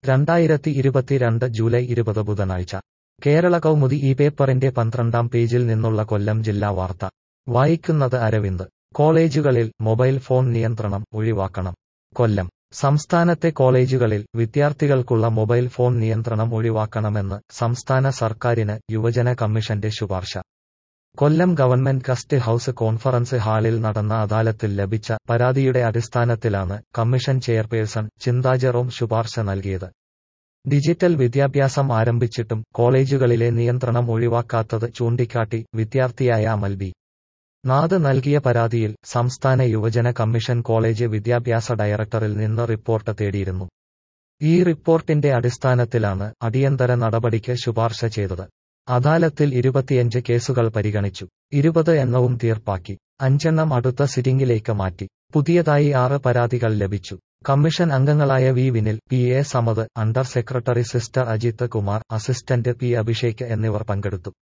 രണ്ടായിരത്തി ഇരുപത്തിരണ്ട് ജൂലൈ ഇരുപത് ബുധനാഴ്ച കേരള കൗമുദി ഈ പേപ്പറിന്റെ പന്ത്രണ്ടാം പേജിൽ നിന്നുള്ള കൊല്ലം ജില്ലാ വാർത്ത വായിക്കുന്നത് അരവിന്ദ് കോളേജുകളിൽ മൊബൈൽ ഫോൺ നിയന്ത്രണം ഒഴിവാക്കണം കൊല്ലം സംസ്ഥാനത്തെ കോളേജുകളിൽ വിദ്യാർത്ഥികൾക്കുള്ള മൊബൈൽ ഫോൺ നിയന്ത്രണം ഒഴിവാക്കണമെന്ന് സംസ്ഥാന സർക്കാരിന് യുവജന കമ്മീഷന്റെ ശുപാർശ Kollam government guest house conference ഹാളിൽ നടന്ന അദാലത്തിൽ ലഭിച്ച പരാതിയുടെ അടിസ്ഥാനത്തിലാണ് കമ്മീഷൻ ചെയർപേഴ്സൺ ചിന്താ ജെറോം ശുപാർശ നൽകിയത് ഡിജിറ്റൽ വിദ്യാഭ്യാസം ആരംഭിച്ചിട്ടും കോളേജുകളിലെ നിയന്ത്രണം ഒഴിവാക്കാത്തത് ചൂണ്ടിക്കാട്ടി വിദ്യാർത്ഥിയായ അമൽ ബി നാദ് നൽകിയ പരാതിയിൽ സംസ്ഥാന യുവജന കമ്മീഷൻ കോളേജ് വിദ്യാഭ്യാസ ഡയറക്ടറിൽ നിന്ന് റിപ്പോർട്ട് തേടിയിരുന്നു ഈ റിപ്പോർട്ടിന്റെ അടിസ്ഥാനത്തിലാണ് അടിയന്തര നടപടിക്ക് ശുപാർശ ചെയ്തത് അദാലത്തിൽ ഇരുപത്തിയഞ്ച് കേസുകൾ പരിഗണിച്ചു ഇരുപത് എണ്ണവും തീർപ്പാക്കി അഞ്ചെണ്ണം അടുത്ത സിറ്റിംഗിലേക്ക് മാറ്റി പുതിയതായി ആറ് പരാതികൾ ലഭിച്ചു കമ്മീഷൻ അംഗങ്ങളായ V Vinil P A Samad under secretary sister Ajith Kumar assistant P Abhishek എന്നിവർ പങ്കെടുത്തു